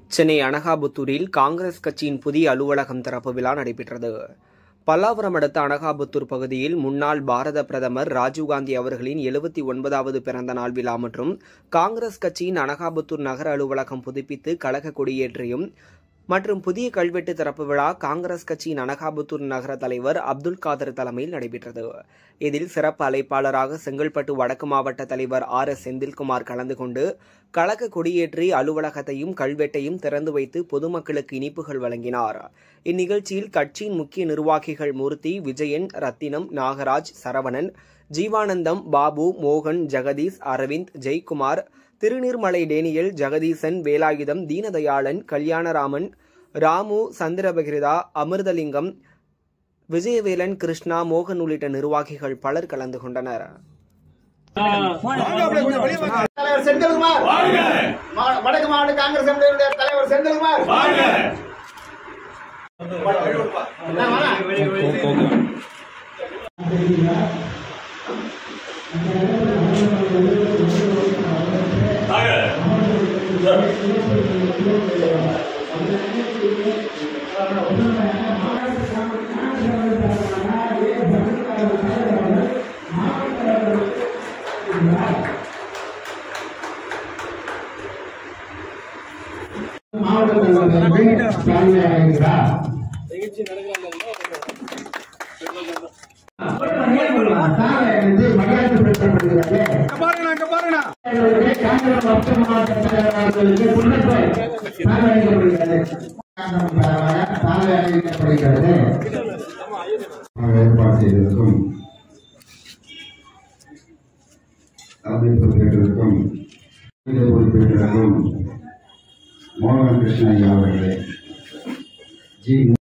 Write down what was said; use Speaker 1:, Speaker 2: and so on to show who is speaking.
Speaker 1: சென்னை அனகாபுத்தூரில் காங்கிரஸ் கட்சியின் புதிய அலுவலகம் திறப்பு விழா நடைபெற்றது பல்லாவரம் அடுத்த அனகாபுத்தூர் பகுதியில் முன்னாள் பாரத பிரதமர் ராஜீவ்காந்தி அவர்களின் எழுபத்தி ஒன்பதாவது பிறந்த நாள் விழா மற்றும் காங்கிரஸ் கட்சியின் அனகாபுத்தூர் நகர அலுவலகம் புதுப்பித்து கழக கொடியேற்றியும் மற்றும் புதிய கல்வெட்டு திறப்பு விழா காங்கிரஸ் கட்சியின் அனகாபுத்தூர் நகர தலைவர் அப்துல் காதர் தலைமையில் நடைபெற்றது இதில் சிறப்பு அழைப்பாளராக செங்கல்பட்டு வடக்கு மாவட்ட தலைவர் ஆர் எஸ் செந்தில்குமார் கலந்து கொண்டு கழக கொடியேற்றி அலுவலகத்தையும் கல்வெட்டையும் திறந்து வைத்து பொதுமக்களுக்கு இனிப்புகள் வழங்கினார் இந்நிகழ்ச்சியில் கட்சியின் முக்கிய நிர்வாகிகள் மூர்த்தி விஜயன் ரத்தினம் நாகராஜ் சரவணன் ஜீவானந்தம் பாபு மோகன் ஜெகதீஷ் அரவிந்த் ஜெய்குமார் திருநீர்மலை டேனியல் ஜெகதீசன் வேலாயுதம் தீனதயாளன் கல்யாணராமன் ராமு சந்திரபகிரிதா அமிர்தலிங்கம் விஜயவேலன் கிருஷ்ணா மோகன் உள்ளிட்ட நிர்வாகிகள் பலர் கலந்து கொண்டனர்
Speaker 2: தலைவர் செந்தில்குமார் மா- வடக்கு மாவட்ட காங்கிரஸ் கமிட்டியுடைய தலைவர் செந்தில்குமார் என்ன வாங்க?
Speaker 3: ஏற்பாடு செய்திருக்கும் தலைமை பொறுப்பேற்றிருக்கும் இதை பொறுப்பேற்றிருக்கும் மோகன் கிருஷ்ணன் ஐயா அவர்களே ஜி